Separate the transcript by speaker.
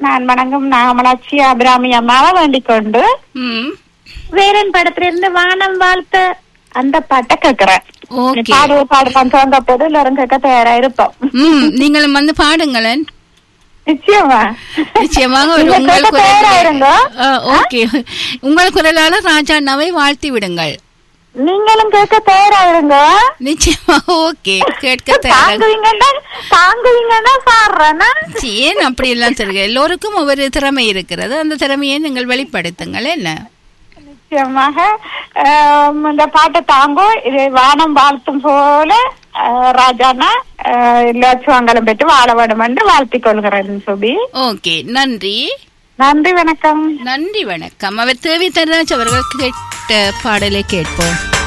Speaker 1: நான் வணங்கும் நாமலாட்சி அபிராமி அம்மாவை வேண்டிக் கொண்டு
Speaker 2: ம்
Speaker 1: வேறன் படத்துல இருந்து வானம் வாழ்த்த அந்த பாட்டை கேக்குறேன்
Speaker 2: ஓகே
Speaker 1: பாடு பாடலாம் தோன்ற போது எல்லாரும் கேட்க தயாரா இருப்போம்
Speaker 2: ம் நீங்களும் வந்து பாடுங்களேன்
Speaker 1: நிச்சயமா
Speaker 2: நிச்சயமாக ஒரு
Speaker 1: நீங்க
Speaker 2: உங்கள்
Speaker 1: கேட்க தயாரா
Speaker 2: குரல்
Speaker 1: இருங்க
Speaker 2: ஓகே உங்கள் குரலால ராஜா அண்ணாவை வாழ்த்தி விடுங்கள்
Speaker 1: நீங்களும் கேட்க தயாரா இருங்க
Speaker 2: நிச்சயமாக ஓகே கேட்க தயாராக
Speaker 1: தாங்குவீங்கன்னா தாங்குவீங்கன்னா பாடுறேன்னா
Speaker 2: ஏன் அப்படி எல்லாம் சொல்லுங்க எல்லோருக்கும் ஒவ்வொரு திறமை இருக்கிறது அந்த திறமையை நீங்கள் வெளிப்படுத்துங்கள் என்ன
Speaker 1: நிச்சயமாக ஆம், இந்த பாட்டை தாங்கோ இது வானம் வாழ்த்தும் போல ஆ, ராஜானா லட்சுவாங்கலம் பெற்று வாழ வேண்டும் என்று வாழ்த்திக் கொள்கிறேன் சுபி
Speaker 2: ஓகே நன்றி
Speaker 1: நன்றி வணக்கம்
Speaker 2: நன்றி வணக்கம் அவர் தேவி தரராஜ் அவர்கள் கேட்ட பாடலை கேட்போம்